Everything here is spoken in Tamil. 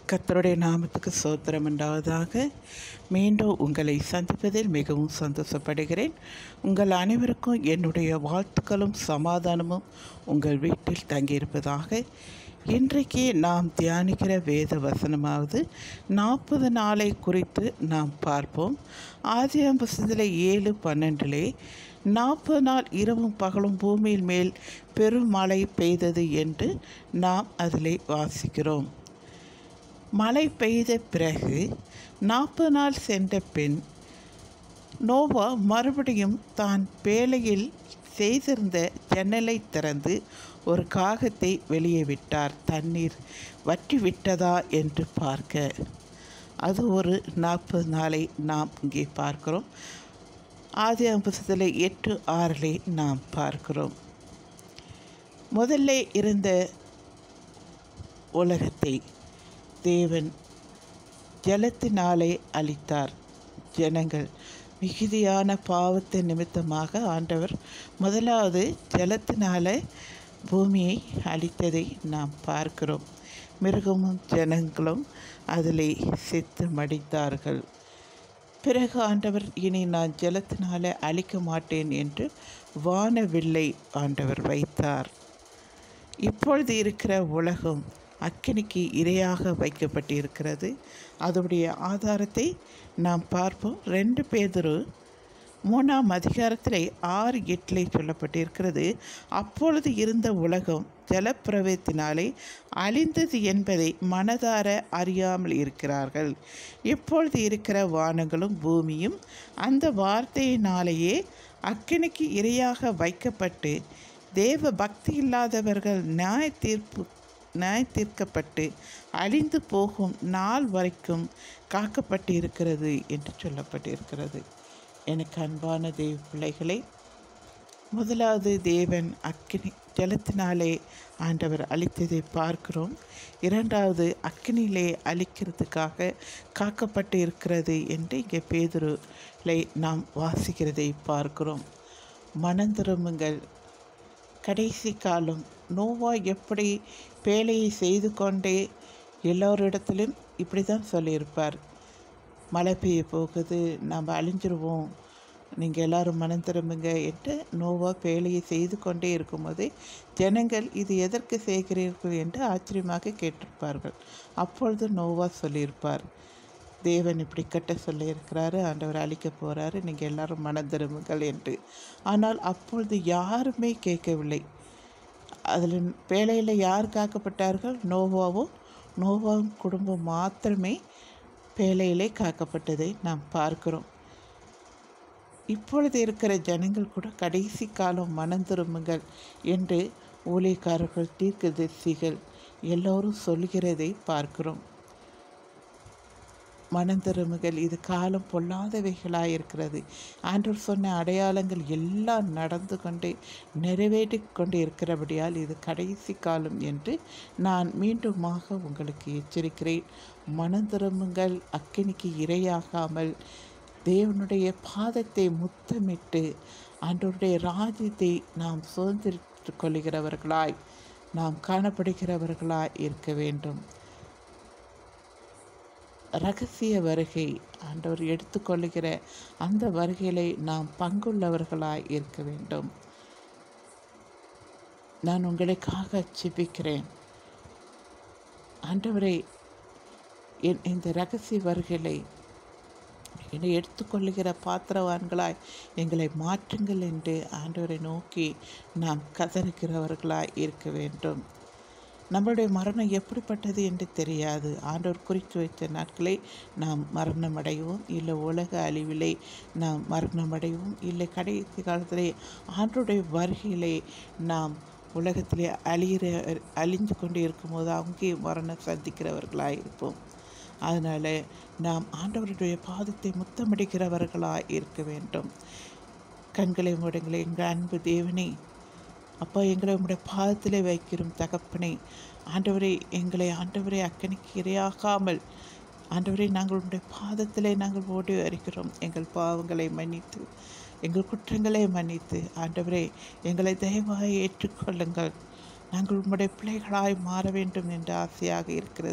கர்த்தருடைய நாமத்துக்கு சோத்திரம் உண்டாவதாக மீண்டும் உங்களை சந்திப்பதில் மிகவும் சந்தோஷப்படுகிறேன் உங்கள் அனைவருக்கும் என்னுடைய வாழ்த்துக்களும் சமாதானமும் உங்கள் வீட்டில் தங்கியிருப்பதாக இன்றைக்கு நாம் தியானிக்கிற வேத வசனமாவது நாற்பது நாளை குறித்து நாம் பார்ப்போம் ஆதி புஸ்தகத்தில் ஏழு பன்னெண்டிலே நாற்பது நாள் இரவும் பகலும் பூமியின் மேல் பெரும் மழை பெய்தது என்று நாம் அதிலே வாசிக்கிறோம் மழை பெய்த பிறகு நாற்பது நாள் சென்ற பின் நோவா மறுபடியும் தான் பேழையில் செய்திருந்த ஜன்னலை திறந்து ஒரு காகத்தை வெளியே விட்டார் தண்ணீர் வற்றி விட்டதா என்று பார்க்க அது ஒரு நாற்பது நாளை நாம் இங்கே பார்க்கிறோம் ஆதி அம்பசத்தில் எட்டு ஆறிலே நாம் பார்க்கிறோம் முதல்ல இருந்த உலகத்தை தேவன் ஜலத்தினாலே அளித்தார் ஜனங்கள் மிகுதியான பாவத்தை நிமித்தமாக ஆண்டவர் முதலாவது ஜலத்தினால பூமியை அழித்ததை நாம் பார்க்கிறோம் மிருகமும் ஜனங்களும் அதிலே செத்து மடித்தார்கள் பிறகு ஆண்டவர் இனி நான் ஜலத்தினால அழிக்க மாட்டேன் என்று வானவில்லை ஆண்டவர் வைத்தார் இப்பொழுது இருக்கிற உலகம் அக்கினிக்கு இரையாக வைக்கப்பட்டிருக்கிறது அதனுடைய ஆதாரத்தை நாம் பார்ப்போம் ரெண்டு பேதரு மூணாம் அதிகாரத்திலே ஆறு எட்டிலே சொல்லப்பட்டிருக்கிறது அப்பொழுது இருந்த உலகம் ஜலப்பிரவேத்தினாலே அழிந்தது என்பதை மனதார அறியாமல் இருக்கிறார்கள் இப்பொழுது இருக்கிற வானங்களும் பூமியும் அந்த வார்த்தையினாலேயே அக்கினிக்கு இரையாக வைக்கப்பட்டு தேவ பக்தி இல்லாதவர்கள் நியாய தீர்ப்பு நியாய தீர்க்கப்பட்டு அழிந்து போகும் நாள் வரைக்கும் காக்கப்பட்டு இருக்கிறது என்று சொல்லப்பட்டிருக்கிறது எனக்கு அன்பான தேவ பிள்ளைகளை முதலாவது தேவன் அக்கினி ஜலத்தினாலே ஆண்டவர் அழித்ததை பார்க்கிறோம் இரண்டாவது அக்கினியிலே அழிக்கிறதுக்காக காக்கப்பட்டு இருக்கிறது என்று இங்கே பேதுருலை நாம் வாசிக்கிறதை பார்க்கிறோம் மனந்திரும்புங்கள் கடைசி காலம் நோவா எப்படி பேழையை செய்து கொண்டே எல்லோரிடத்திலும் இப்படி தான் சொல்லியிருப்பார் மழை பெய்ய போகுது நம்ம அழிஞ்சிருவோம் நீங்கள் எல்லாரும் மனம் திரும்புங்க என்று நோவா பேழையை செய்து கொண்டே இருக்கும்போது ஜனங்கள் இது எதற்கு செய்கிறீர்கள் என்று ஆச்சரியமாக கேட்டிருப்பார்கள் அப்பொழுது நோவா சொல்லியிருப்பார் தேவன் இப்படி கட்ட சொல்லியிருக்கிறாரு ஆண்டவர் அழிக்க போகிறாரு நீங்கள் எல்லாரும் மனம் திரும்புங்கள் என்று ஆனால் அப்பொழுது யாருமே கேட்கவில்லை அதில் பேழையில் யார் காக்கப்பட்டார்கள் நோவாவும் நோவாவும் குடும்பம் மாத்திரமே பேழையிலே காக்கப்பட்டதை நாம் பார்க்கிறோம் இப்பொழுது இருக்கிற ஜனங்கள் கூட கடைசி காலம் மனம் திரும்புங்கள் என்று ஊழியக்காரர்கள் தீர்க்கதரிசிகள் எல்லோரும் சொல்கிறதை பார்க்கிறோம் மனம் திரும்புகள் இது காலம் பொல்லாதவைகளாக இருக்கிறது ஆண்டவர் சொன்ன அடையாளங்கள் எல்லாம் நடந்து கொண்டே நிறைவேற்றி கொண்டு இருக்கிறபடியால் இது கடைசி காலம் என்று நான் மீண்டுமாக உங்களுக்கு எச்சரிக்கிறேன் மனம் திரும்புங்கள் அக்கினிக்கு இரையாகாமல் தேவனுடைய பாதத்தை முத்தமிட்டு ஆண்டவருடைய ராஜ்யத்தை நாம் சுதந்திரித்து கொள்கிறவர்களாய் நாம் காணப்படுகிறவர்களாய் இருக்க வேண்டும் ரகசிய வருகை ஆண்டவர் எடுத்துக்கொள்ளுகிற அந்த வருகையிலே நாம் பங்குள்ளவர்களாய் இருக்க வேண்டும் நான் உங்களுக்காக ஜெபிக்கிறேன் ஆண்டவரை என் இந்த ரகசிய வருகைகளை என்னை எடுத்துக்கொள்ளுகிற பாத்திரவான்களாய் எங்களை மாற்றுங்கள் என்று ஆண்டவரை நோக்கி நாம் கதறுகிறவர்களாய் இருக்க வேண்டும் நம்மளுடைய மரணம் எப்படிப்பட்டது என்று தெரியாது ஆண்டவர் குறித்து வைத்த நாட்களை நாம் மரணம் அடைவோம் இல்லை உலக அழிவிலே நாம் மரணம் அடைவோம் இல்லை கடைசி காலத்திலே ஆண்டோடைய வருகையிலே நாம் உலகத்திலே அழிகிற அழிஞ்சு கொண்டு இருக்கும்போது அங்கே மரணம் சந்திக்கிறவர்களாக இருப்போம் அதனால் நாம் ஆண்டவருடைய பாதத்தை முத்தமிடுகிறவர்களாக இருக்க வேண்டும் கண்களை மூடுங்களே எங்கள் அன்பு தேவனே அப்பா எங்களை உம்முடைய பாதத்திலே வைக்கிறோம் தகப்பனை ஆண்டவரை எங்களை ஆண்டவரை அக்கனிக்கு இரையாகாமல் ஆண்டவரை நாங்கள் உடைய பாதத்திலே நாங்கள் ஓடி வருகிறோம் எங்கள் பாவங்களை மன்னித்து எங்கள் குற்றங்களை மன்னித்து ஆண்டவரே எங்களை தயவாக ஏற்றுக்கொள்ளுங்கள் நாங்கள் உம்முடைய பிள்ளைகளாய் மாற வேண்டும் என்ற ஆசையாக இருக்கிறது